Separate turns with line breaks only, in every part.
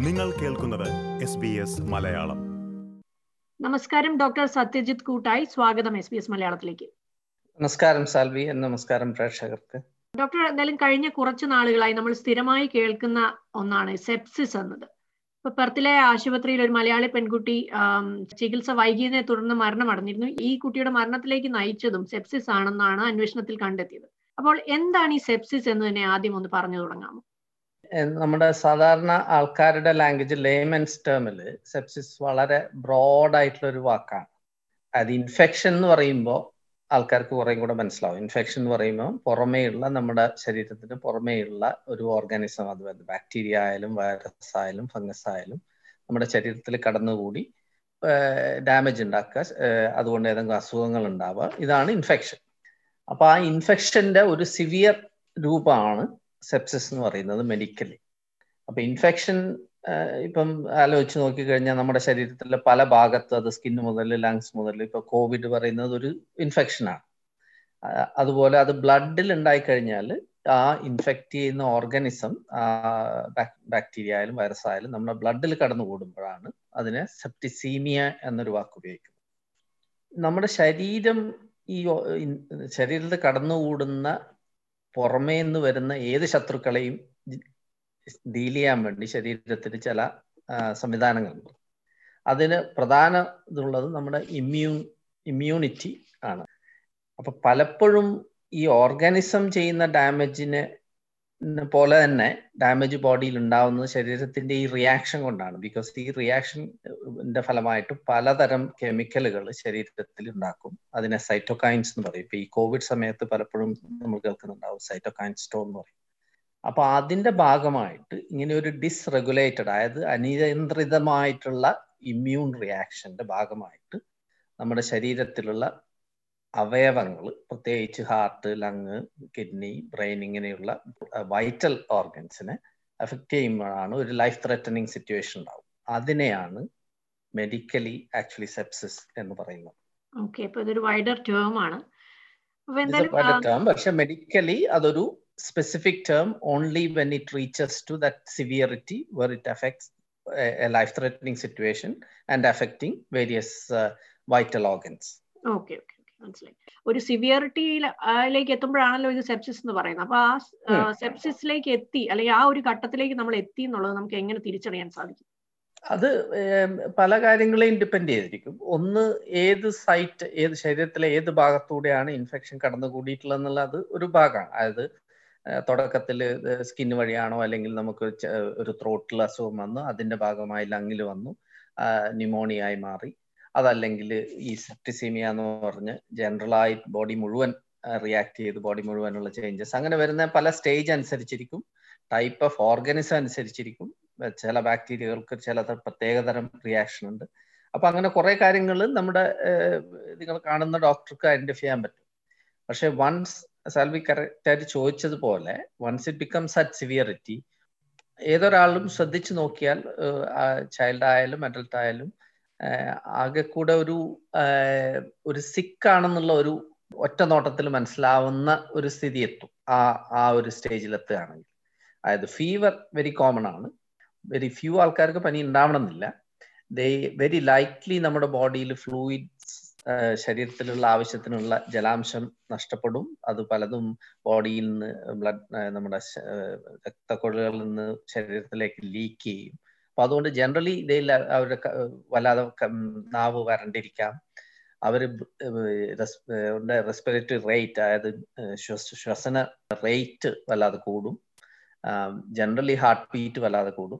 നിങ്ങൾ കേൾക്കുന്നത് S B S Malayalam
നമസ്കാരം ഡോക്ടർ സത്യജിത് കൂട്ടായി സ്വാഗതം എസ് ബി എസ് മലയാളത്തിലേക്ക്
നമസ്കാരം സാൽവി നമസ്കാരം പ്രേക്ഷകർക്ക്
ഡോക്ടർ എന്തായാലും കഴിഞ്ഞ കുറച്ച് നാളുകളായി നമ്മൾ സ്ഥിരമായി കേൾക്കുന്ന ഒന്നാണ് സെപ്സിസ് എന്നത് ഇപ്പൊ പെർത്തിലെ ആശുപത്രിയിൽ ഒരു മലയാളി പെൺകുട്ടി ചികിത്സ വൈകിയതിനെ തുടർന്ന് മരണമടഞ്ഞിരുന്നു ഈ കുട്ടിയുടെ മരണത്തിലേക്ക് നയിച്ചതും സെപ്സിസ് ആണെന്നാണ് അന്വേഷണത്തിൽ കണ്ടെത്തിയത് അപ്പോൾ എന്താണ് ഈ സെപ്സിസ് എന്ന് തന്നെ ആദ്യം ഒന്ന് പറഞ്ഞു തുടങ്ങാമോ
നമ്മുടെ സാധാരണ ആൾക്കാരുടെ ലാംഗ്വേജ് ലേമൻസ് ടേമിൽ സെപ്സിസ് വളരെ ബ്രോഡ് ആയിട്ടുള്ള ഒരു വാക്കാണ് അത് ഇൻഫെക്ഷൻ എന്ന് പറയുമ്പോൾ ആൾക്കാർക്ക് കുറേയും കൂടെ മനസ്സിലാവും ഇൻഫെക്ഷൻ എന്ന് പറയുമ്പോൾ പുറമേയുള്ള നമ്മുടെ ശരീരത്തിന് പുറമേയുള്ള ഒരു ഓർഗാനിസം അത് ബാക്ടീരിയ ആയാലും വൈറസ് ആയാലും ഫംഗസ് ആയാലും നമ്മുടെ ശരീരത്തിൽ കടന്നുകൂടി ഡാമേജ് ഉണ്ടാക്കുക അതുകൊണ്ട് ഏതെങ്കിലും അസുഖങ്ങൾ ഉണ്ടാവുക ഇതാണ് ഇൻഫെക്ഷൻ അപ്പൊ ആ ഇൻഫെക്ഷന്റെ ഒരു സിവിയർ രൂപമാണ് സെപ്സിസ് എന്ന് പറയുന്നത് മെഡിക്കലി അപ്പൊ ഇൻഫെക്ഷൻ ഇപ്പം ആലോചിച്ച് നോക്കിക്കഴിഞ്ഞാൽ നമ്മുടെ ശരീരത്തിലെ പല ഭാഗത്ത് അത് സ്കിൻ മുതൽ ലങ്സ് മുതൽ ഇപ്പൊ കോവിഡ് പറയുന്നത് ഒരു ഇൻഫെക്ഷനാണ് അതുപോലെ അത് ബ്ലഡിൽ ഉണ്ടായിക്കഴിഞ്ഞാൽ ആ ഇൻഫെക്ട് ചെയ്യുന്ന ഓർഗാനിസം ബാക്ടീരിയ ആയാലും വൈറസ് ആയാലും നമ്മുടെ ബ്ലഡിൽ കടന്നു കൂടുമ്പോഴാണ് അതിനെ സെപ്റ്റിസീമിയ എന്നൊരു വാക്ക് ഉപയോഗിക്കുന്നത് നമ്മുടെ ശരീരം ഈ ശരീരത്തിൽ കടന്നുകൂടുന്ന പുറമേ നിന്ന് വരുന്ന ഏത് ശത്രുക്കളെയും ഡീൽ ചെയ്യാൻ വേണ്ടി ശരീരത്തിന് ചില സംവിധാനങ്ങളുണ്ട് അതിന് പ്രധാന ഇതുള്ളത് നമ്മുടെ ഇമ്മ്യൂൺ ഇമ്മ്യൂണിറ്റി ആണ് അപ്പൊ പലപ്പോഴും ഈ ഓർഗാനിസം ചെയ്യുന്ന ഡാമേജിന് പോലെ തന്നെ ഡാമേജ് ബോഡിയിൽ ഉണ്ടാവുന്നത് ശരീരത്തിന്റെ ഈ റിയാക്ഷൻ കൊണ്ടാണ് ബിക്കോസ് ഈ റിയാക്ഷൻ്റെ ഫലമായിട്ട് പലതരം കെമിക്കലുകൾ ശരീരത്തിൽ ഉണ്ടാക്കും അതിനെ സൈറ്റോകൈൻസ് എന്ന് പറയും ഇപ്പൊ ഈ കോവിഡ് സമയത്ത് പലപ്പോഴും നമ്മൾ കേൾക്കുന്നുണ്ടാവും സൈറ്റോകൈൻ സ്റ്റോൺ എന്ന് പറയും അപ്പൊ അതിന്റെ ഭാഗമായിട്ട് ഇങ്ങനെ ഒരു ഡിസ്റെഗുലേറ്റഡ് അതായത് അനിയന്ത്രിതമായിട്ടുള്ള ഇമ്മ്യൂൺ റിയാക്ഷന്റെ ഭാഗമായിട്ട് നമ്മുടെ ശരീരത്തിലുള്ള അവയവങ്ങൾ പ്രത്യേകിച്ച് ഹാർട്ട് ലങ് കിഡ്നി ബ്രെയിൻ ഇങ്ങനെയുള്ള വൈറ്റൽ ഓർഗൻസിനെ എഫക്റ്റ് ചെയ്യുമ്പോഴാണ് ഒരു ലൈഫ് ത്രെറ്റനിങ് സിറ്റുവേഷൻ ഉണ്ടാവും അതിനെയാണ് മെഡിക്കലി ആക്ച്വലി സെപ്സിസ് എന്ന് പറയുന്നത്
ഓക്കെ അപ്പൊ ഇതൊരു വൈഡർ ടേം ആണ്
വൈഡർ ടേം പക്ഷെ മെഡിക്കലി അതൊരു specific term only when it reaches to that severity where it affects a life threatening situation and affecting various vital organs
okay okay മനസ്സിലായി ഒരു സിവിയറിറ്റിയിലേക്ക് എത്തുമ്പോഴാണല്ലോ ഇത് സെപ്സിസ് എന്ന് പറയുന്നത് അപ്പൊ ആ സെപ്സിസിലേക്ക് എത്തി അല്ലെങ്കിൽ ആ ഒരു ഘട്ടത്തിലേക്ക് നമ്മൾ എത്തി എന്നുള്ളത് നമുക്ക് എങ്ങനെ തിരിച്ചറിയാൻ സാധിക്കും
അത് പല കാര്യങ്ങളെയും ഡിപ്പെൻഡ് ചെയ്തിരിക്കും ഒന്ന് ഏത് സൈറ്റ് ഏത് ശരീരത്തിലെ ഏത് ഭാഗത്തൂടെയാണ് ഇൻഫെക്ഷൻ കടന്നുകൂടിയിട്ടുള്ളത് എന്നുള്ളത് ഒരു ഭാഗമാണ് അതായത് തുടക്കത്തിൽ സ്കിൻ വഴിയാണോ അല്ലെങ്കിൽ നമുക്ക് ഒരു ത്രോട്ടിൽ അസുഖം വന്നു അതിന്റെ ഭാഗമായി ലങ്ങിൽ വന്നു ന്യൂമോണിയ ആയി മാറി അതല്ലെങ്കിൽ ഈ സെപ്റ്റിസീമിയ എന്ന് പറഞ്ഞ് ജനറലായി ബോഡി മുഴുവൻ റിയാക്ട് ചെയ്ത് ബോഡി മുഴുവനുള്ള ചേഞ്ചസ് അങ്ങനെ വരുന്ന പല സ്റ്റേജ് അനുസരിച്ചിരിക്കും ടൈപ്പ് ഓഫ് ഓർഗനിസം അനുസരിച്ചിരിക്കും ചില ബാക്ടീരിയകൾക്ക് ചില പ്രത്യേകതരം റിയാക്ഷൻ ഉണ്ട് അപ്പൊ അങ്ങനെ കുറെ കാര്യങ്ങൾ നമ്മുടെ നിങ്ങൾ കാണുന്ന ഡോക്ടർക്ക് ഐഡന്റിഫൈ ചെയ്യാൻ പറ്റും പക്ഷെ വൺസ് സാൽവി കറക്റ്റ് ആയിട്ട് ചോദിച്ചതുപോലെ once it becomes at severity ഏതൊരാളും ശ്രദ്ധിച്ചു നോക്കിയാൽ ചൈൽഡ് ആയാലും അഡൽട്ട് ആയാലും ആകെ കൂടെ ഒരു ഒരു സിക്ക് ആണെന്നുള്ള ഒരു ഒറ്റ നോട്ടത്തിൽ മനസ്സിലാവുന്ന ഒരു സ്ഥിതി എത്തും ആ ആ ഒരു സ്റ്റേജിൽ എത്തുകയാണെങ്കിൽ അതായത് ഫീവർ വെരി കോമൺ ആണ് വെരി ഫ്യൂ ആൾക്കാർക്ക് പനി ഉണ്ടാവണമെന്നില്ല ദേ വെരി ലൈറ്റ്ലി നമ്മുടെ ബോഡിയിൽ ഫ്ലൂയിഡ്സ് ശരീരത്തിലുള്ള ആവശ്യത്തിനുള്ള ജലാംശം നഷ്ടപ്പെടും അത് പലതും ബോഡിയിൽ നിന്ന് ബ്ലഡ് നമ്മുടെ രക്തക്കൊഴലുകളിൽ നിന്ന് ശരീരത്തിലേക്ക് ലീക്ക് ചെയ്യും അപ്പൊ അതുകൊണ്ട് ജനറലി ഇതിൽ അവരുടെ വല്ലാതെ നാവ് വരണ്ടിരിക്കാം അവർ റെസ്പിറേറ്ററി റേറ്റ് അതായത് ശ്വസന റേറ്റ് വല്ലാതെ കൂടും ജനറലി ഹാർട്ട് ബീറ്റ് വല്ലാതെ കൂടും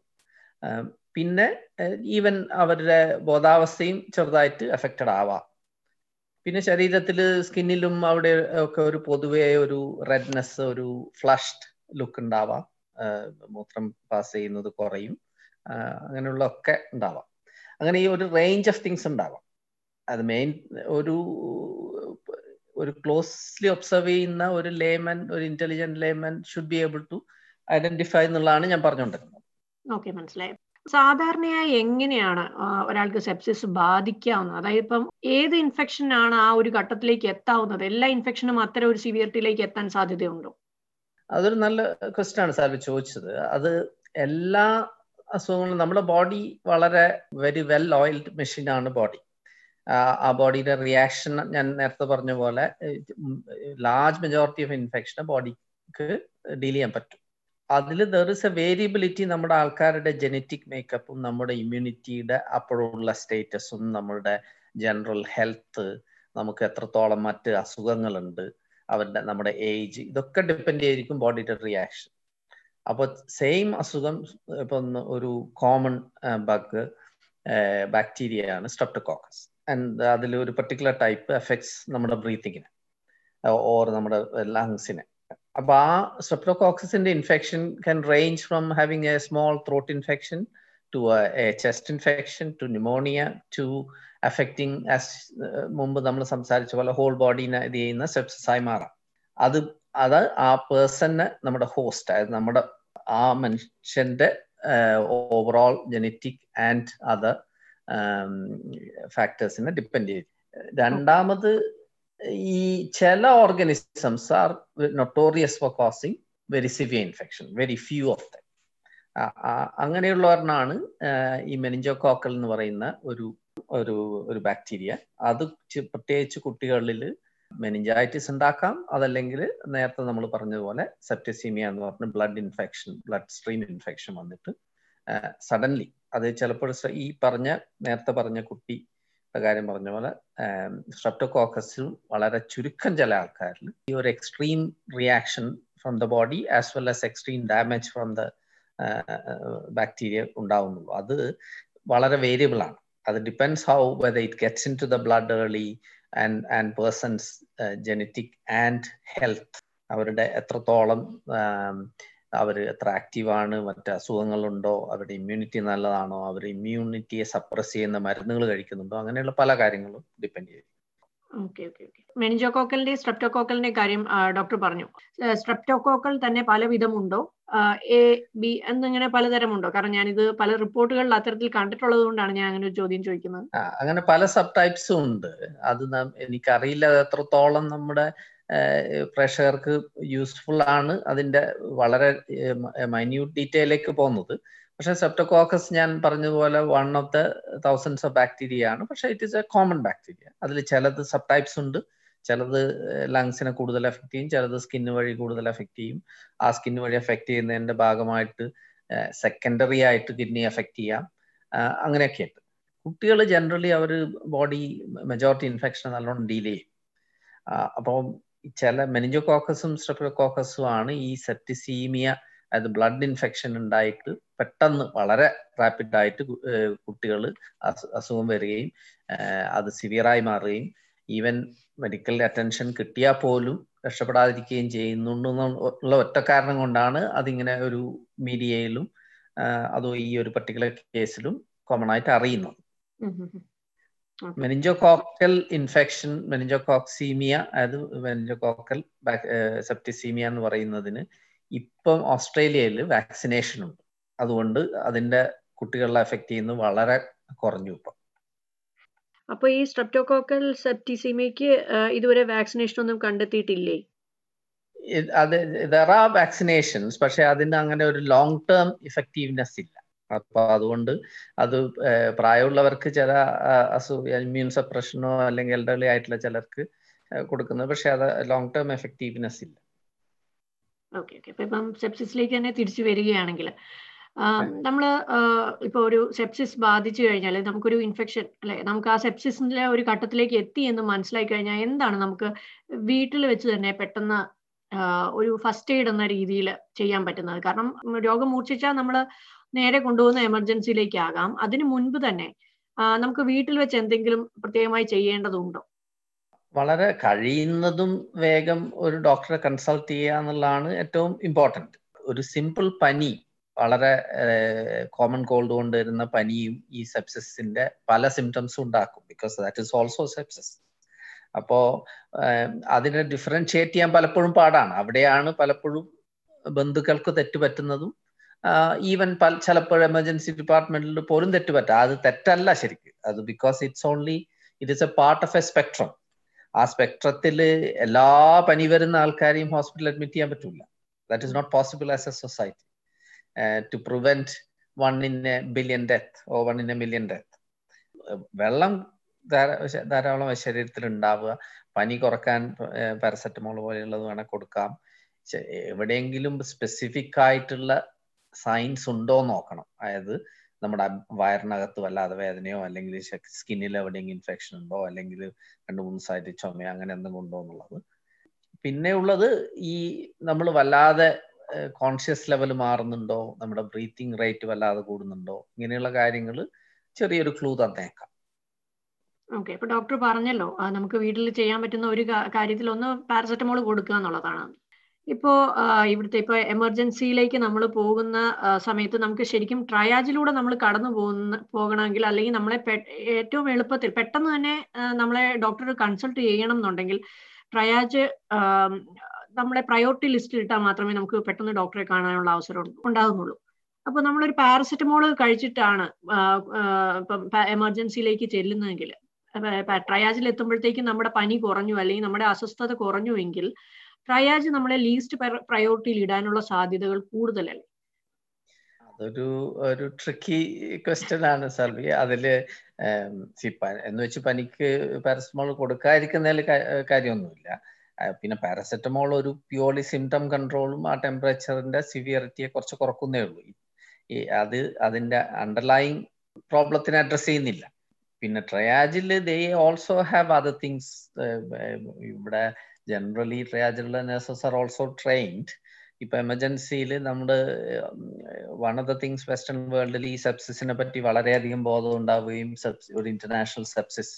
പിന്നെ ഈവൻ അവരുടെ ബോധാവസ്ഥയും ചെറുതായിട്ട് എഫക്റ്റഡ് ആവാം പിന്നെ ശരീരത്തിൽ സ്കിന്നിലും അവിടെ ഒക്കെ ഒരു പൊതുവെ ഒരു റെഡ്നെസ് ഒരു ഫ്ലഷ്ഡ് ലുക്ക് ഉണ്ടാവാം മൂത്രം പാസ് ചെയ്യുന്നത് കുറയും അങ്ങനെയുള്ള ഒക്കെ ഉണ്ടാവാം അങ്ങനെ ഈ ഒരു റേഞ്ച് ഓഫ് തിങ്സ് ഉണ്ടാവാം അത് മെയിൻ ഒരു ഒരു ക്ലോസ്ലി ഒബ്സർവ് ചെയ്യുന്ന ഒരു ലേമൻ ഒരു intelligent layman should be able to identify എന്നുള്ളതാണ് ഞാൻ പറഞ്ഞുകൊണ്ടിരുന്നത്
ഓക്കെ മനസ്സിലായി സാധാരണയായി എങ്ങനെയാണ് ഒരാൾക്ക് സെപ്സിസ് ബാധിക്കാവുന്നത് അതായത് ഇപ്പം ഏത് ഇൻഫെക്ഷൻ ആണ് ആ ഒരു ഘട്ടത്തിലേക്ക് എത്താവുന്നത് എല്ലാ ഇൻഫെക്ഷനും അത്തരം ഒരു സിവിയറിറ്റിയിലേക്ക് എത്താൻ സാധ്യതയുണ്ടോ
അതൊരു നല്ല ക്വസ്റ്റ്യൻ ആണ് സാർ ചോദിച്ചത് അത് എല്ലാ അസുഖങ്ങൾ നമ്മുടെ ബോഡി വളരെ വെരി വെൽ ഓയിൽഡ് മെഷീനാണ് ബോഡി ആ ബോഡിയുടെ റിയാക്ഷൻ ഞാൻ നേരത്തെ പറഞ്ഞ പോലെ ലാർജ് മെജോറിറ്റി ഓഫ് ഇൻഫെക്ഷൻ ബോഡിക്ക് ഡീൽ ചെയ്യാൻ പറ്റും അതിൽ ദർ ഇസ് എ വേരിയബിലിറ്റി നമ്മുടെ ആൾക്കാരുടെ ജനറ്റിക് മേക്കപ്പും നമ്മുടെ ഇമ്മ്യൂണിറ്റിയുടെ അപ്പോഴുള്ള സ്റ്റേറ്റസും നമ്മുടെ ജനറൽ ഹെൽത്ത് നമുക്ക് എത്രത്തോളം മറ്റ് അസുഖങ്ങളുണ്ട് അവരുടെ നമ്മുടെ ഏജ് ഇതൊക്കെ ഡിപ്പെൻഡ് ചെയ്തിരിക്കും ബോഡിയുടെ റിയാക്ഷൻ അപ്പോൾ സെയിം അസുഖം ഇപ്പം ഒരു കോമൺ ബഗ് ബാക്ടീരിയ ആണ് സ്ട്രെപ്റ്റോകോക്കസ് ആൻഡ് അതിൽ ഒരു പെർട്ടിക്കുലർ ടൈപ്പ് എഫക്ട്സ് നമ്മുടെ ബ്രീത്തിങ്ങിന് ഓർ നമ്മുടെ ലങ്സിനെ അപ്പൊ ആ സ്ട്രെപ്റ്റോകോക്കസിന്റെ infection can range from having a small throat infection to a chest infection to pneumonia to affecting as മുമ്പ് നമ്മൾ സംസാരിച്ച പോലെ ഹോൾ ബോഡീനെ ഇത് ചെയ്യുന്ന സെപ്സസായി മാറാം അത് അത് ആ പേഴ്സണ് നമ്മുടെ ഹോസ്റ്റ് അതായത് നമ്മുടെ ആ മനുഷ്യന്റെ ഓവറോൾ ജനറ്റിക് ആൻഡ് അതർ ഫാക്ടേഴ്സിനെ ഡിപ്പെൻഡ് ചെയ്യും രണ്ടാമത് ഈ ചില organisms are notorious for causing very severe infection very few of them അങ്ങനെയുള്ളവരിനാണ് ഈ മെനിഞ്ചോകോക്കൽ എന്ന് പറയുന്ന ഒരു ഒരു ഒരു ബാക്ടീരിയ അത് പ്രത്യേകിച്ച് കുട്ടികളിൽ മെനിഞ്ചൈറ്റിസ് ഉണ്ടാക്കാം അതല്ലെങ്കിൽ നേരത്തെ നമ്മൾ പറഞ്ഞതുപോലെ സെപ്റ്റസീമിയ എന്ന് പറഞ്ഞ blood infection blood stream infection വന്നിട്ട് സഡൻലി അത് ചിലപ്പോൾ ഈ പറഞ്ഞ നേരത്തെ പറഞ്ഞ കുട്ടി കാര്യം പറഞ്ഞ പോലെ സ്ട്രെപ്റ്റോകോക്കസിൽ വളരെ ചുരുക്കം ചില ആൾക്കാരിൽ ഈ ഒരു extreme reaction from the body as well as extreme damage from the bacteria ഉണ്ടാവുന്നുള്ളൂ അത് വളരെ വേരിയബിൾ ആണ് അത് depends how whether it gets into the blood early and and person's genetic and health അവരുടെ എത്രത്തോളം അവർ എത്ര ആക്റ്റീവാണ് മറ്റ് അസുഖങ്ങളുണ്ടോ അവരുടെ ഇമ്മ്യൂണിറ്റി നല്ലതാണോ അവർ ഇമ്മ്യൂണിറ്റിയെ സപ്രസ് ചെയ്യുന്ന മരുന്നുകൾ കഴിക്കുന്നുണ്ടോ അങ്ങനെയുള്ള പല കാര്യങ്ങളും ഡിപ്പെൻഡ് ചെയ്യും
ഓക്കെ ഓക്കെ ഓക്കെ മെനിഞ്ചോകോക്കലിന്റെ സ്ട്രെപ്റ്റോകോക്കലിന്റെ കാര്യം ഡോക്ടർ പറഞ്ഞു സ്ട്രെപ്റ്റോകോക്കൽ തന്നെ പല വിധമുണ്ടോ എ ബി എന്നിങ്ങനെ പലതരമുണ്ടോ കാരണം ഞാനിത് പല റിപ്പോർട്ടുകളിൽ അത്തരത്തിൽ കണ്ടിട്ടുള്ളത് കൊണ്ടാണ് ഞാൻ അങ്ങനെ ഒരു ചോദ്യം ചോദിക്കുന്നത്
അങ്ങനെ പല സബ് ടൈപ്സും ഉണ്ട് അത് എനിക്കറിയില്ല എത്രത്തോളം നമ്മുടെ പ്രേക്ഷകർക്ക് യൂസ്ഫുൾ ആണ് അതിന്റെ വളരെ മൈന്യൂട്ട് ഡീറ്റെയിലേക്ക് പോകുന്നത് പക്ഷെ സെപ്റ്റോകോക്കസ് ഞാൻ പറഞ്ഞതുപോലെ one of the thousands of bacteria ആണ് പക്ഷെ it is a common bacteria അതിൽ ചിലത് സബ് ടൈപ്സ് ഉണ്ട് ചിലത് ലങ്സിനെ കൂടുതൽ എഫക്ട് ചെയ്യും ചിലത് സ്കിന്ന് വഴി കൂടുതൽ എഫക്ട് ചെയ്യും ആ സ്കിന്ന് വഴി എഫക്ട് ചെയ്യുന്നതിന്റെ ഭാഗമായിട്ട് സെക്കൻഡറി ആയിട്ട് കിഡ്നി എഫക്ട് ചെയ്യാം അങ്ങനെയൊക്കെ ഉണ്ട് കുട്ടികൾ ജനറലി അവർ ബോഡി മെജോറിറ്റി ഇൻഫെക്ഷൻ നല്ലോണം ഡീൽ ചെയ്യും അപ്പോൾ ചില മെനിഞ്ചോകോക്കസും സ്ട്രെപ്റ്റോകോക്കസും ആണ് ഈ സെപ്റ്റിസീമിയ അതായത് ബ്ലഡ് ഇൻഫെക്ഷൻ ഉണ്ടായിട്ട് പെട്ടെന്ന് വളരെ റാപ്പിഡ് ആയിട്ട് കുട്ടികൾ അസുഖം വരികയും അത് സിവിയറായി മാറുകയും ഈവൻ മെഡിക്കൽ അറ്റൻഷൻ കിട്ടിയാൽ പോലും രക്ഷപ്പെടാതിരിക്കുകയും ചെയ്യുന്നുണ്ടെന്നുള്ള ഒറ്റ കാരണം കൊണ്ടാണ് അതിങ്ങനെ ഒരു മീഡിയയിലും അതോ ഈ ഒരു പർട്ടിക്കുലർ കേസിലും കോമൺ ആയിട്ട് അറിയുന്നത് മെനിഞ്ചോകോക്കൽ ഇൻഫെക്ഷൻ മെനിഞ്ചോകോക്സീമിയ അതായത് മെനിഞ്ചോകോക്കൽ സെപ്റ്റിസീമിയ എന്ന് പറയുന്നതിന് ഇപ്പം ഓസ്ട്രേലിയയിൽ വാക്സിനേഷൻ ഉണ്ട് അതുകൊണ്ട് അതിന്റെ കുട്ടികളെ എഫക്ട് ചെയ്യുന്നത് വളരെ കുറഞ്ഞു ഇപ്പം
അപ്പൊ ഈ സ്ട്രെപ്റ്റോകോക്കൽ സെപ്റ്റിസീമിയക്ക് ഇതുവരെ വാക്സിനേഷൻ ഒന്നും കണ്ടെത്തിയിട്ടില്ലേ
അത് ദർ ആർ വാക്സിനേഷൻസ് പക്ഷെ അതിന് അങ്ങനെ ഒരു ലോങ് ടേം ഇഫക്റ്റീവ്നെസ് ഇല്ല അപ്പൊ അതുകൊണ്ട് അത് പ്രായമുള്ളവർക്ക് ചില അസു ഇമ്മ്യൂൺ സപ്രഷനോ അല്ലെങ്കിൽ എൽഡർലി ആയിട്ടുള്ള ചിലർക്ക് കൊടുക്കുന്നത് പക്ഷെ അത് ലോങ് ടേം എഫക്റ്റീവ്നെസ് ഇല്ല
ഓക്കെ ഓക്കെ അപ്പൊ ഇപ്പം സെപ്സിസിലേക്ക് തന്നെ തിരിച്ചു വരികയാണെങ്കിൽ നമ്മൾ ഇപ്പൊ ഒരു സെപ്സിസ് ബാധിച്ചു കഴിഞ്ഞാൽ നമുക്കൊരു ഇൻഫെക്ഷൻ അല്ലെ നമുക്ക് ആ സെപ്സിസിന്റെ ഒരു ഘട്ടത്തിലേക്ക് എത്തി എന്ന് മനസ്സിലായി കഴിഞ്ഞാൽ എന്താണ് നമുക്ക് വീട്ടിൽ വെച്ച് തന്നെ പെട്ടെന്ന് ഒരു ഫസ്റ്റ് എയ്ഡ് എന്ന രീതിയിൽ ചെയ്യാൻ പറ്റുന്നത് കാരണം രോഗം മൂർച്ഛിച്ചാൽ നമ്മൾ നേരെ കൊണ്ടുപോകുന്ന എമർജൻസിയിലേക്ക് ആകാം അതിനു മുൻപ് തന്നെ നമുക്ക് വീട്ടിൽ വെച്ച് എന്തെങ്കിലും പ്രത്യേകമായി ചെയ്യേണ്ടതുണ്ടോ
വളരെ കഴിയുന്നതും വേഗം ഒരു ഡോക്ടറെ കൺസൾട്ട് ചെയ്യുക എന്നുള്ളതാണ് ഏറ്റവും ഇമ്പോർട്ടൻറ്റ് ഒരു സിമ്പിൾ പനി വളരെ കോമൺ കോൾഡ് കൊണ്ട് വരുന്ന പനിയും ഈ സെപ്സിസിന്റെ പല സിംറ്റംസും ഉണ്ടാക്കും because that is also sepsis അപ്പോ അതിനെ ഡിഫറൻഷിയേറ്റ് ചെയ്യാൻ പലപ്പോഴും പാടാണ് അവിടെയാണ് പലപ്പോഴും ബന്ധുക്കൾക്ക് തെറ്റുപറ്റുന്നതും ഈവൻ പല ചിലപ്പോൾ എമർജൻസി ഡിപ്പാർട്ട്മെന്റിൽ പോലും തെറ്റുപറ്റാം അത് തെറ്റല്ല ശരിക്കും അത് because it's only it is a part of a spectrum ആ സ്പെക്ട്രത്തിൽ എല്ലാ പനി വരുന്ന ആൾക്കാരെയും ഹോസ്പിറ്റലിൽ അഡ്മിറ്റ് ചെയ്യാൻ പറ്റില്ല that is not possible as a society to prevent one in a billion death or one in a million death വെള്ളം ധാരാളം ശരീരത്തിൽ ഉണ്ടാവുക പനി കുറക്കാൻ പാരസെറ്റമോൾ പോലെയുള്ളത് വേണേൽ കൊടുക്കാം എവിടെയെങ്കിലും സ്പെസിഫിക് ആയിട്ടുള്ള സൈൻസ് ഉണ്ടോ നോക്കണം അതായത് നമ്മുടെ വയറിനകത്ത് വല്ലാതെ വേദനയോ അല്ലെങ്കിൽ സ്കിന്നിൽ എവിടെയെങ്കിലും ഇൻഫെക്ഷൻ ഉണ്ടോ അല്ലെങ്കിൽ രണ്ട് മൂന്ന് ദിവസമായിട്ട് ചുമയോ അങ്ങനെ എന്തെങ്കിലും ഉണ്ടോ എന്നുള്ളത് പിന്നെ ഉള്ളത് ഈ നമ്മൾ വല്ലാതെ കോൺഷ്യസ് ലെവൽ മാറുന്നുണ്ടോ നമ്മുടെ ബ്രീത്തിങ് റേറ്റ് വല്ലാതെ കൂടുന്നുണ്ടോ ഇങ്ങനെയുള്ള കാര്യങ്ങൾ ചെറിയൊരു ക്ലൂ തന്നേക്കാം
ഓക്കെ ഇപ്പൊ ഡോക്ടർ പറഞ്ഞല്ലോ നമുക്ക് വീട്ടിൽ ചെയ്യാൻ പറ്റുന്ന ഒരു കാര്യത്തിൽ ഒന്ന് പാരസെറ്റമോൾ കൊടുക്കുക എന്നുള്ളതാണ് ഇപ്പോ ഇവിടുത്തെ ഇപ്പൊ എമർജൻസിയിലേക്ക് നമ്മൾ പോകുന്ന സമയത്ത് നമുക്ക് ശരിക്കും ട്രയാജിലൂടെ നമ്മൾ കടന്നു പോകുന്ന പോകണമെങ്കിൽ അല്ലെങ്കിൽ നമ്മളെ ഏറ്റവും എളുപ്പത്തിൽ പെട്ടെന്ന് തന്നെ നമ്മളെ ഡോക്ടർ കൺസൾട്ട് ചെയ്യണം എന്നുണ്ടെങ്കിൽ ട്രയാജ് നമ്മളെ പ്രയോറിറ്റി ലിസ്റ്റിൽ ഇട്ടാൽ മാത്രമേ നമുക്ക് പെട്ടെന്ന് ഡോക്ടറെ കാണാനുള്ള അവസരം ഉണ്ടാകുന്നുള്ളൂ അപ്പൊ നമ്മളൊരു പാരസെറ്റമോൾ കഴിച്ചിട്ടാണ് ഇപ്പം എമർജൻസിയിലേക്ക് ചെല്ലുന്നതെങ്കിൽ ട്രയാജിൽ എത്തുമ്പോഴത്തേക്കും നമ്മുടെ പനി കുറഞ്ഞു അല്ലെങ്കിൽ നമ്മുടെ അസ്വസ്ഥത കുറഞ്ഞുവെങ്കിൽ ട്രയാജ് നമ്മളെ ലീസ്റ്റ് പ്രയോറിറ്റിയിൽ ഇടാനുള്ള സാധ്യതകൾ കൂടുതലല്ലേ
അതൊരു ഒരു ട്രിക്കി ക്വസ്റ്റ്യൻ ആണ് സൽവി അതില് എന്ന് വെച്ച് പനിക്ക് പാരസെറ്റമോൾ കൊടുക്കാതിരിക്കുന്നതിൽ കാര്യമൊന്നുമില്ല പിന്നെ പാരസെറ്റമോൾ ഒരു പ്യൂർലി സിംറ്റം കൺട്രോളും ആ ടെമ്പറേച്ചറിന്റെ സിവിയറിറ്റിയെ കുറച്ച് കുറക്കുന്നേ ഉള്ളൂ ഈ അത് അതിന്റെ അണ്ടർലൈങ് പ്രോബ്ലത്തിനെ അഡ്രസ് ചെയ്യുന്നില്ല പിന്നെ ട്രയാജിൽ they also have other things ഇവിടെ ജനറലി ട്രയാജിലുള്ള നഴ്സസ് ആർ ഓൾസോ ട്രെയിൻഡ് ഇപ്പൊ എമർജൻസിയിൽ നമ്മുടെ one of the things western വേൾഡിൽ ഈ സെപ്സിസിനെ പറ്റി വളരെയധികം ബോധം ഉണ്ടാവുകയും ഒരു ഇന്റർനാഷണൽ സെപ്സിസ്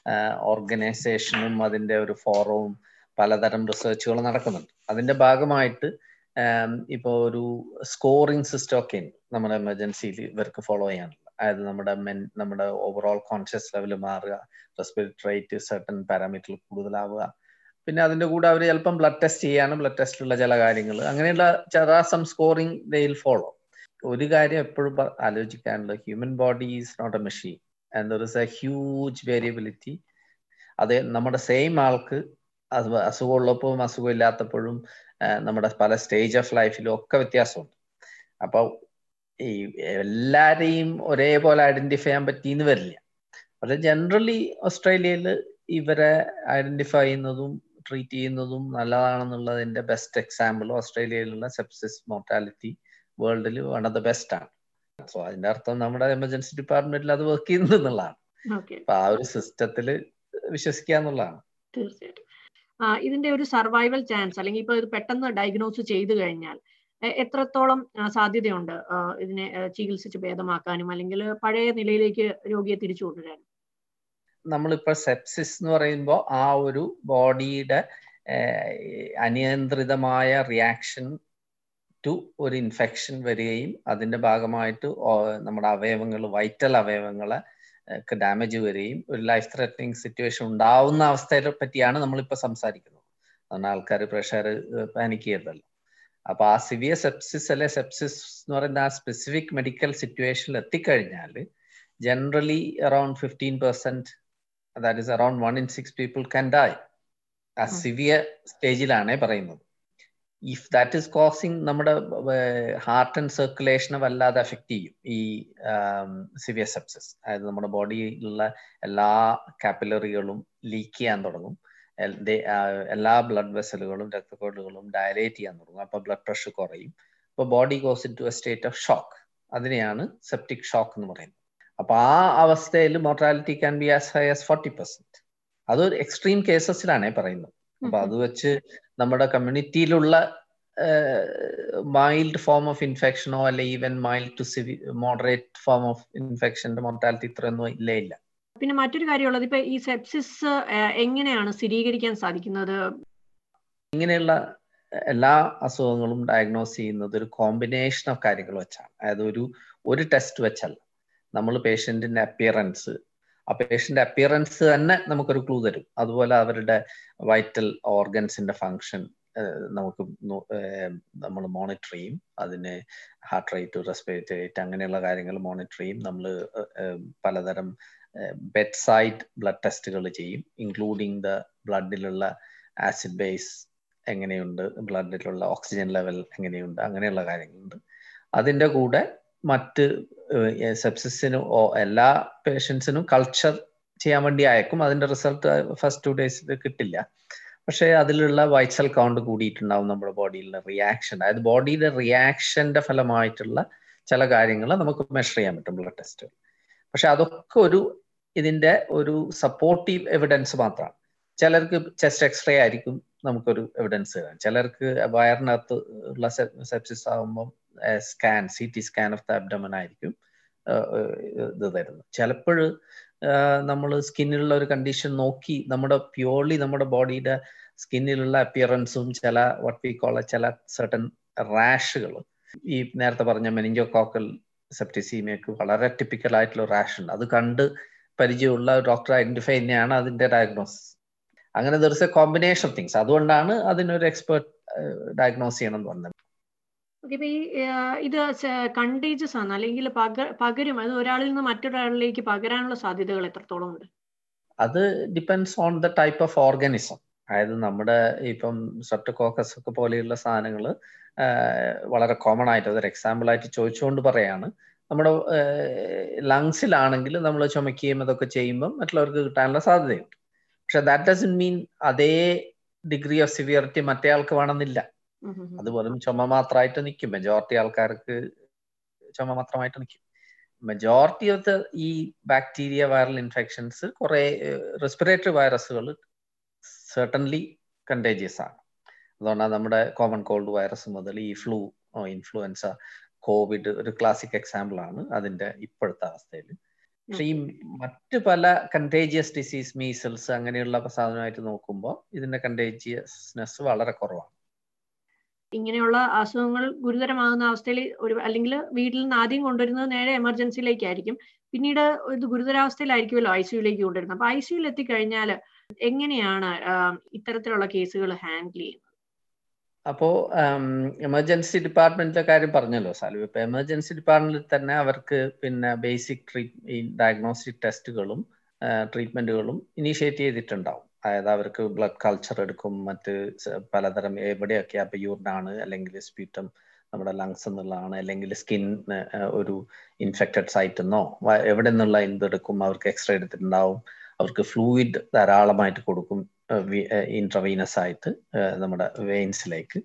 ഓർഗനൈസേഷനും അതിന്റെ ഒരു ഫോറവും പലതരം റിസർച്ചുകൾ നടക്കുന്നുണ്ട് അതിന്റെ ഭാഗമായിട്ട് ഇപ്പൊ ഒരു സ്കോറിംഗ് സിസ്റ്റം ഒക്കെ ഉണ്ട് നമ്മുടെ എമർജൻസിയിൽ ഇവർക്ക് ഫോളോ ചെയ്യാനുള്ള അതായത് നമ്മുടെ മെൻ നമ്മുടെ ഓവറോൾ കോൺഷ്യസ് ലെവൽ മാറുക റെസ്പിറേറ്ററി റേറ്റ് സർട്ടൺ പാരാമീറ്ററിൽ കൂടുതലാവുക പിന്നെ അതിന്റെ കൂടെ അവർ ചിലപ്പം ബ്ലഡ് ടെസ്റ്റ് ചെയ്യാനും ബ്ലഡ് ടെസ്റ്റിലുള്ള ചില കാര്യങ്ങൾ അങ്ങനെയുള്ള സം സ്കോറിംഗ് ദയിൽ ഫോളോ ഒരു കാര്യം എപ്പോഴും ആലോചിക്കാനുള്ളത് human body is not a machine and there is a huge variability അത് നമ്മുടെ സെയിം ആൾക്ക് അത് അസുഖമുള്ളപ്പോഴും അസുഖം ഇല്ലാത്തപ്പോഴും നമ്മുടെ പല സ്റ്റേജ് ഓഫ് ലൈഫിലും ഒക്കെ വ്യത്യാസമുണ്ട് അപ്പൊ ഈ എല്ലാരെയും ഒരേപോലെ ഐഡന്റിഫൈ ചെയ്യാൻ പറ്റിയെന്ന് വരില്ല പക്ഷെ ജനറലി ഓസ്ട്രേലിയയിൽ ഇവരെ ഐഡന്റിഫൈ ചെയ്യുന്നതും ട്രീറ്റ് ചെയ്യുന്നതും നല്ലതാണെന്നുള്ളതിന്റെ ബെസ്റ്റ് എക്സാമ്പിൾ ഓസ്ട്രേലിയയിലുള്ള സെപ്സിസ് മോർട്ടാലിറ്റി വേൾഡിൽ വൺ ഓഫ് ദ ബെസ്റ്റ് ആണ് സോ അതിന്റെ അർത്ഥം നമ്മുടെ എമർജൻസി ഡിപ്പാർട്ട്മെന്റിൽ അത് വർക്ക് ചെയ്യുന്നു എന്നുള്ളതാണ് അപ്പൊ ആ ഒരു സിസ്റ്റത്തിൽ വിശ്വസിക്കുക എന്നുള്ളതാണ്
തീർച്ചയായിട്ടും ഇതിന്റെ ഒരു സർവൈവൽ ചാൻസ് അല്ലെങ്കിൽ ഇപ്പൊ ഇത് പെട്ടെന്ന് ഡയഗ്നോസ് ചെയ്തു കഴിഞ്ഞാൽ എത്രത്തോളം സാധ്യതയുണ്ട് ഇതിനെ ചികിത്സിച്ച് ഭേദമാക്കാനും അല്ലെങ്കിൽ പഴയ നിലയിലേക്ക് രോഗിയെ തിരിച്ചു കൊണ്ടുവരാനും
നമ്മളിപ്പോ സെപ്സിസ് എന്ന് പറയുമ്പോൾ ആ ഒരു ബോഡിയുടെ അനിയന്ത്രിതമായ റിയാക്ഷൻ ടു ഒരു ഇൻഫെക്ഷൻ വരികയും അതിന്റെ ഭാഗമായിട്ട് നമ്മുടെ അവയവങ്ങൾ വൈറ്റൽ അവയവങ്ങളെ ഡാമേജ് വരികയും ഒരു ലൈഫ് ത്രെറ്റനിങ് സിറ്റുവേഷൻ ഉണ്ടാവുന്ന അവസ്ഥയെ പറ്റിയാണ് നമ്മളിപ്പോൾ സംസാരിക്കുന്നത് അതുകൊണ്ട് ആൾക്കാർ പ്രഷർ പാനിക് ചെയ്തല്ലോ അപ്പൊ ആ സിവിയർ സെപ്സിസ് അല്ലെ സെപ്സിസ് എന്ന് പറയുന്ന ആ സ്പെസിഫിക് മെഡിക്കൽ സിറ്റുവേഷനിൽ എത്തിക്കഴിഞ്ഞാൽ generally around fifteen percent that is around one in six people can die ആ സിവിയർ സ്റ്റേജിലാണേ പറയുന്നത് ഇഫ് ദാറ്റ് ഇസ് കോസിങ് നമ്മുടെ ഹാർട്ട് ആൻഡ് സർക്കുലേഷനെ വല്ലാതെ അഫക്റ്റ് ചെയ്യും ഈ സിവിയർ സെപ്സിസ് അതായത് നമ്മുടെ ബോഡിയിലുള്ള എല്ലാ കാപ്പിലറികളും ലീക്ക് ചെയ്യാൻ തുടങ്ങും എല്ലാ ബ്ലഡ് വെസലുകളും രക്തക്കൊട്ടുകളും ഡയലേറ്റ് ചെയ്യാൻ തുടങ്ങും അപ്പൊ ബ്ലഡ് പ്രഷർ കുറയും അപ്പൊ body goes into a state of shock അതിനെയാണ് സെപ്റ്റിക് ഷോക്ക് എന്ന് പറയുന്നത് അപ്പൊ ആ അവസ്ഥയിൽ mortality can be as high as forty percent അതൊരു എക്സ്ട്രീം കേസസിലാണേ പറയുന്നത് അപ്പൊ അത് വെച്ച് നമ്മുടെ കമ്മ്യൂണിറ്റിയിലുള്ള മൈൽഡ് ഫോം ഓഫ് ഇൻഫെക്ഷനോ അല്ലെ even mild to severe moderate form of ഇൻഫെക്ഷന്റെ മോർട്ടാലിറ്റി ഇത്രയൊന്നും ഇല്ലേ ഇല്ല
പിന്നെ മറ്റൊരു കാര്യമുള്ളത് ഇപ്പൊ ഈ സെപ്സിസ് എങ്ങനെയാണ് സ്ഥിരീകരിക്കാൻ സാധിക്കുന്നത്
ഇങ്ങനെയുള്ള എല്ലാ അസുഖങ്ങളും ഡയഗ്നോസ് ചെയ്യുന്നത് ഒരു കോമ്പിനേഷൻ ഓഫ് കാര്യങ്ങൾ വെച്ചാണ് അതായത് ഒരു ഒരു ടെസ്റ്റ് വെച്ചല്ല നമ്മൾ പേഷ്യന്റിന്റെ അപ്പിയറൻസ് ആ പേഷ്യന്റ് അപ്പിയറൻസ് തന്നെ നമുക്കൊരു ക്ലൂ തരും അതുപോലെ അവരുടെ വൈറ്റൽ ഓർഗൻസിന്റെ ഫങ്ഷൻ നമുക്ക് നമ്മൾ മോണിറ്റർ ചെയ്യും അതിന് ഹാർട്ട് റേറ്റ് റെസ്പിറേറ്ററി റേറ്റ് അങ്ങനെയുള്ള കാര്യങ്ങൾ മോണിറ്റർ ചെയ്യും നമ്മൾ പലതരം ബെഡ് സൈഡ് ബ്ലഡ് ടെസ്റ്റുകൾ ചെയ്യും ഇൻക്ലൂഡിങ് ദ ബ്ലഡിലുള്ള ആസിഡ് ബേസ് എങ്ങനെയുണ്ട് ബ്ലഡിലുള്ള ഓക്സിജൻ ലെവൽ എങ്ങനെയുണ്ട് അങ്ങനെയുള്ള കാര്യങ്ങളുണ്ട് അതിൻ്റെ കൂടെ മറ്റ് സെപ്സിസിനും എല്ലാ പേഷ്യൻസിനും കൾച്ചർ ചെയ്യാൻ വേണ്ടി അയക്കും അതിന്റെ റിസൾട്ട് ഫസ്റ്റ് ടു ഡേയ്സിൽ കിട്ടില്ല പക്ഷേ അതിലുള്ള വൈറ്റ് സെൽ കൗണ്ട് കൂടിയിട്ടുണ്ടാവും നമ്മുടെ ബോഡിയിലെ റിയാക്ഷൻ അതായത് ബോഡിയുടെ റിയാക്ഷന്റെ ഫലമായിട്ടുള്ള ചില കാര്യങ്ങൾ നമുക്ക് മെഷർ ചെയ്യാൻ പറ്റും ബ്ലഡ് ടെസ്റ്റ് പക്ഷെ അതൊക്കെ ഒരു ഇതിന്റെ ഒരു സപ്പോർട്ടീവ് എവിഡൻസ് മാത്രമാണ് ചിലർക്ക് ചെസ്റ്റ് എക്സ്റേ ആയിരിക്കും നമുക്കൊരു എവിഡൻസ് തരാം ചിലർക്ക് വയറിനകത്ത് ഉള്ള സെപ്സിസ് ആകുമ്പോൾ scan C T scan of the abdomen ആയിരിക്കും ഇത് തരുന്നത് ചിലപ്പോൾ നമ്മൾ സ്കിന്നിലുള്ള ഒരു കണ്ടീഷൻ നോക്കി നമ്മുടെ പ്യൂർലി നമ്മുടെ ബോഡിയുടെ സ്കിന്നിലുള്ള അപ്പിയറൻസും ചില വട്ട് വി കോള ചില സർട്ടൻ റാഷുകൾ ഈ നേരത്തെ പറഞ്ഞ മെനിഞ്ചോകോക്കൽ സെപ്റ്റിസീമിയക്ക് വളരെ ടിപ്പിക്കൽ ആയിട്ടുള്ള റാഷ് ഉണ്ട് അത് കണ്ട് പരിചയമുള്ള ഡോക്ടർ ഐഡന്റിഫൈ തന്നെയാണ് അതിന്റെ ഡയഗ്നോസിസ് അങ്ങനെ there is a combination of things അതുകൊണ്ടാണ് അതിനൊരു എക്സ്പേർട്ട് ഡയഗ്നോസ് ചെയ്യണം എന്ന് പറഞ്ഞത്
ഇപ്പൊ ഈ ഇത് കണ്ടേജസ് ആണ് അല്ലെങ്കിൽ പക പകരും അത് ഒരാളിൽ നിന്ന് മറ്റൊരാളിലേക്ക് പകരാനുള്ള സാധ്യതകൾ എത്രത്തോളം ഉണ്ട്
അത് depends on the type of organism അതായത് നമ്മുടെ ഇപ്പം സെപ്റ്റോകോക്കസ് ഒക്കെ പോലെയുള്ള സാധനങ്ങൾ വളരെ കോമൺ ആയിട്ട് അതൊരു എക്സാമ്പിൾ ആയിട്ട് ചോദിച്ചുകൊണ്ട് പറയാണ് നമ്മുടെ ലങ്സിലാണെങ്കിൽ നമ്മൾ ചുമക്കുകയും അതൊക്കെ ചെയ്യുമ്പം മറ്റുള്ളവർക്ക് കിട്ടാനുള്ള സാധ്യതയുണ്ട് പക്ഷെ ദാറ്റ് ഡസൻ മീൻ അതേ ഡിഗ്രി ഓഫ് സിവിയറിറ്റി മറ്റേ ആൾക്ക് വേണമെന്നില്ല അത് വെറും ചുമ മാത്രമായിട്ട് നിൽക്കും മെജോറിറ്റി ആൾക്കാർക്ക് ചുമ മാത്രമായിട്ട് നിൽക്കും മെജോറിറ്റി ഓഫ് ദ ഈ ബാക്ടീരിയ വൈറൽ ഇൻഫെക്ഷൻസ് കുറെ റെസ്പിറേറ്ററി വൈറസുകൾ സെർട്ടൻലി കണ്ടേജിയസ് ആണ് അതുകൊണ്ടാണ് നമ്മുടെ കോമൺ കോൾഡ് വൈറസ് മുതൽ ഈ ഫ്ലൂ ഇൻഫ്ലുവൻസ കോവിഡ് ഒരു ക്ലാസിക് എക്സാമ്പിൾ ആണ് അതിന്റെ ഇപ്പോഴത്തെ അവസ്ഥയിൽ പക്ഷെ ഈ മറ്റു പല കണ്ടേജിയസ് ഡിസീസ് മീസൽസ് അങ്ങനെയുള്ള സാധനമായിട്ട് നോക്കുമ്പോൾ ഇതിന്റെ കണ്ടേജിയസ്നെസ് വളരെ കുറവാണ്
ഇങ്ങനെയുള്ള അസുഖങ്ങൾ ഗുരുതരമാകുന്ന അവസ്ഥയിൽ ഒരു അല്ലെങ്കിൽ വീട്ടിൽ നിന്ന് ആദ്യം കൊണ്ടുവരുന്നത് നേരെ എമർജൻസിയിലേക്കായിരിക്കും പിന്നീട് ഇത് ഗുരുതരാവസ്ഥയിലായിരിക്കുമല്ലോ ഐ സിയുലേക്ക് കൊണ്ടുവരുന്നത് അപ്പൊ ഐ സിയുയിൽ എത്തിക്കഴിഞ്ഞാൽ എങ്ങനെയാണ് ഇത്തരത്തിലുള്ള കേസുകൾ ഹാൻഡിൽ ചെയ്യുന്നത്
അപ്പോ എമർജൻസി ഡിപ്പാർട്ട്മെന്റിലെ കാര്യം പറഞ്ഞല്ലോ സാലു ഇപ്പൊ എമർജൻസി ഡിപ്പാർട്ട്മെന്റിൽ തന്നെ അവർക്ക് പിന്നെ ബേസിക് ട്രീറ്റ് ഡയഗ്നോസ്റ്റിക് ടെസ്റ്റുകളും ട്രീറ്റ്മെന്റുകളും ഇനീഷ്യേറ്റ് ചെയ്തിട്ടുണ്ടാവും അതായത് അവർക്ക് ബ്ലഡ് കൾച്ചർ എടുക്കും മറ്റ് പലതരം എവിടെയൊക്കെ അപ്പൊ യൂറിനാണ് അല്ലെങ്കിൽ സ്പീറ്റം നമ്മുടെ ലങ്സ് എന്നുള്ളതാണ് അല്ലെങ്കിൽ സ്കിൻ ഒരു ഇൻഫെക്റ്റഡ് സൈറ്റ് എന്നോ എവിടെ നിന്നുള്ള എന്തെടുക്കും അവർക്ക് എക്സ്റേ എടുത്തിട്ടുണ്ടാവും അവർക്ക് ഫ്ലൂയിഡ് ധാരാളമായിട്ട് കൊടുക്കും ഇൻട്രവീനസ് ആയിട്ട് നമ്മുടെ വെയിൻസിലേക്ക്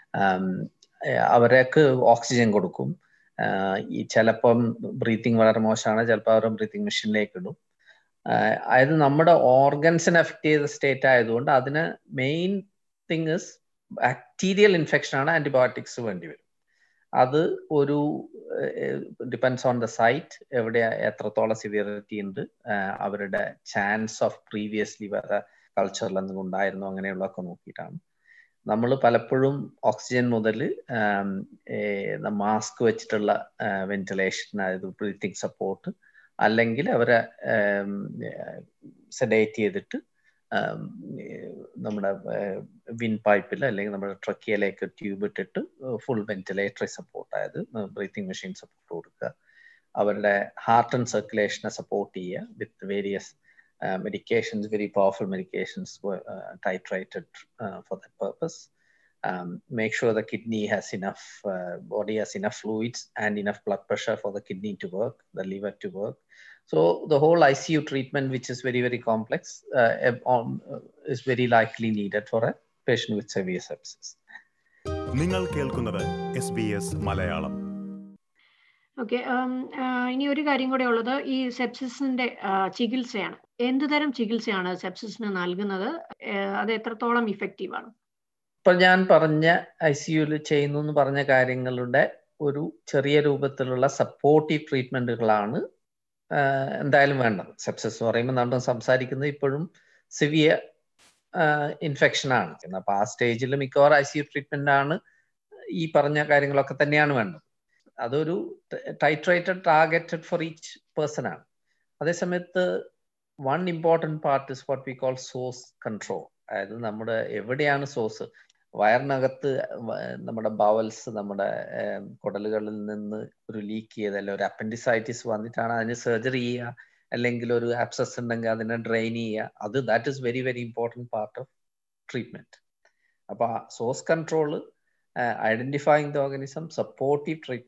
അവർക്ക് ഓക്സിജൻ കൊടുക്കും ഈ ചിലപ്പം ബ്രീത്തിങ് വളരെ മോശമാണ് ചിലപ്പോൾ അവരുടെ ബ്രീത്തിങ് മെഷീനിലേക്ക് ഇടും അതായത് നമ്മുടെ ഓർഗൻസിനെ എഫക്ട് ചെയ്ത സ്റ്റേറ്റ് ആയതുകൊണ്ട് അതിന് main thing is bacterial infection ആണ് ആന്റിബയോട്ടിക്സ് വേണ്ടി വരും അത് ഒരു ഡിപ്പെൻസ് ഓൺ ദ സൈറ്റ് എവിടെ എത്രത്തോളം സിവിയറിറ്റി ഉണ്ട് അവരുടെ ചാൻസ് ഓഫ് പ്രീവിയസ്ലി വേറെ കൾച്ചറിൽ എന്തെങ്കിലും ഉണ്ടായിരുന്നോ അങ്ങനെയുള്ളതൊക്കെ നോക്കിയിട്ടാണ് നമ്മൾ പലപ്പോഴും ഓക്സിജൻ മുതൽ മാസ്ക് വെച്ചിട്ടുള്ള വെന്റിലേഷൻ അതായത് ബ്രീത്തിങ് സപ്പോർട്ട് അല്ലെങ്കിൽ അവരെ സെഡേറ്റ് ചെയ്തിട്ട് നമ്മുടെ വിൻ പൈപ്പിൽ അല്ലെങ്കിൽ നമ്മുടെ ട്രക്കിയയിലേക്ക് ട്യൂബ് ഇട്ടിട്ട് ഫുൾ വെന്റിലേറ്ററി സപ്പോർട്ട് അതായത് ബ്രീത്തിങ് മെഷീൻ സപ്പോർട്ട് കൊടുക്കുക അവരുടെ ഹാർട്ട് ആൻഡ് സർക്കുലേഷനെ സപ്പോർട്ട് ചെയ്യുക with various medications, very powerful medications were uh, titrated uh, for that purpose. Um, make sure the kidney has enough, uh, body has enough fluids and enough blood pressure for the kidney to work, the liver to work. So the whole ICU treatment, which is very, very complex, um, is very likely needed for a patient with severe sepsis.
നിങ്ങൾ കേൾക്കുന്നത് S B S Malayalam
okay ഇനി ഒരു കാര്യം കൂടെ ഉള്ളത് ഈ സെപ്സിസിന്റെ ചികിത്സയാണ് എന്തുതരം ചികിത്സയാണ് സെപ്സിസിന് നൽകുന്നത് അത് എത്രത്തോളം ഇഫക്റ്റീവ് ആണ്
ഇപ്പൊ ഞാൻ പറഞ്ഞ ഐ സിയുയിൽ ചെയ്യുന്നു എന്ന് പറഞ്ഞ കാര്യങ്ങളുടെ ഒരു ചെറിയ രൂപത്തിലുള്ള സപ്പോർട്ടീവ് ട്രീറ്റ്മെന്റുകളാണ് എന്തായാലും വേണ്ടത് സെപ്സിസ് എന്ന് പറയുമ്പോൾ നമ്മൾ സംസാരിക്കുന്നത് ഇപ്പോഴും സിവിയർ ഇൻഫെക്ഷൻ ആണ് അപ്പൊ ആ സ്റ്റേജിൽ മിക്കവാറും ഐ സി യു ട്രീറ്റ്മെന്റ് ആണ് ഈ പറഞ്ഞ കാര്യങ്ങളൊക്കെ തന്നെയാണ് വേണ്ടത് അതൊരു titrated targeted for each person ആണ് അതേസമയത്ത് one important part is what we call source control അതായത് നമ്മുടെ എവിടെയാണ് സോഴ്സ് വയറിനകത്ത് നമ്മുടെ ബവൽസ് നമ്മുടെ കുടലുകളിൽ നിന്ന് ഒരു ലീക്ക് ചെയ്തല്ല ഒരു അപ്പൻഡിസൈറ്റിസ് വന്നിട്ടാണ് അതിന് സർജറി ചെയ്യുക അല്ലെങ്കിൽ ഒരു ആപ്സസ് ഉണ്ടെങ്കിൽ അതിനെ ഡ്രെയിൻ ചെയ്യുക അത് that is very very important part of treatment അപ്പൊ source control identifying the organism supportive treatment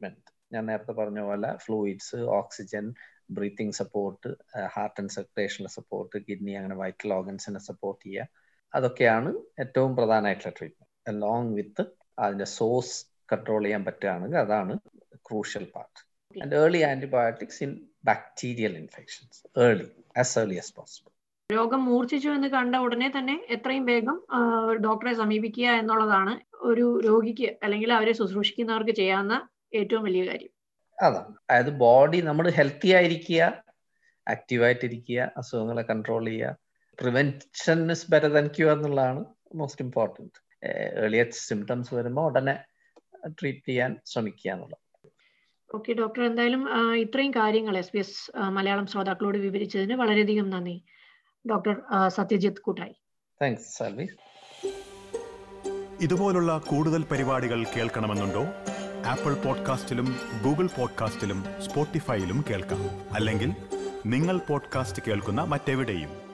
ഞാൻ നേരത്തെ പറഞ്ഞ പോലെ fluids oxygen breathing support heart and circulational support kidney അങ്ങനെ വൈറ്റൽ ഓർഗൻസിനെ സപ്പോർട്ട് ചെയ്യുക അതൊക്കെയാണ് ഏറ്റവും പ്രധാനമായിട്ടുള്ള ട്രീറ്റ്മെന്റ് അലോങ് വിത്ത് അതിന്റെ സോഴ്സ് കൺട്രോൾ ചെയ്യാൻ പറ്റുകയാണെങ്കിൽ അതാണ് crucial part and early antibiotics in bacterial infections early as early as possible
രോഗം മൂർച്ഛിച്ചു എന്ന് കണ്ട ഉടനെ തന്നെ എത്രയും വേഗം ഡോക്ടറെ സമീപിക്കുക എന്നുള്ളതാണ് ഒരു രോഗിക്ക് അല്ലെങ്കിൽ അവരെ ശുശ്രൂഷിക്കുന്നവർക്ക് ചെയ്യാവുന്ന ഏറ്റവും വലിയ കാര്യം
അതാണ് അതായത് ബോഡി നമ്മൾ ഹെൽത്തി ആയിരിക്കുക ആക്റ്റീവായിട്ടിരിക്കുക അസുഖങ്ങളെ കൺട്രോൾ ചെയ്യുക prevention is better than cure എന്നുള്ളതാണ് മോസ്റ്റ് ഇമ്പോർട്ടൻറ്റ് ഏർലിയസ്റ്റ് സിംറ്റംസ് വരുമ്പോൾ ഉടനെ ട്രീറ്റ് ചെയ്യാൻ ശ്രമിക്കുക എന്നുള്ളത്
ഓക്കെ ഡോക്ടർ എന്തായാലും ഇത്രയും കാര്യങ്ങൾ എസ് ബി എസ് മലയാളം ശ്രോതാക്കളോട് വിവരിച്ചതിന് വളരെയധികം നന്ദി ഡോക്ടർ സത്യജിത്ത് കൂട്ടായി
താങ്ക്സ് സാൽവി
ഇതുപോലുള്ള കൂടുതൽ പരിപാടികൾ കേൾക്കണമെന്നുണ്ടോ ആപ്പിൾ പോഡ്കാസ്റ്റിലും ഗൂഗിൾ പോഡ്കാസ്റ്റിലും സ്പോട്ടിഫൈയിലും കേൾക്കാം അല്ലെങ്കിൽ നിങ്ങൾ പോഡ്കാസ്റ്റ് കേൾക്കുന്ന മറ്റെവിടെയും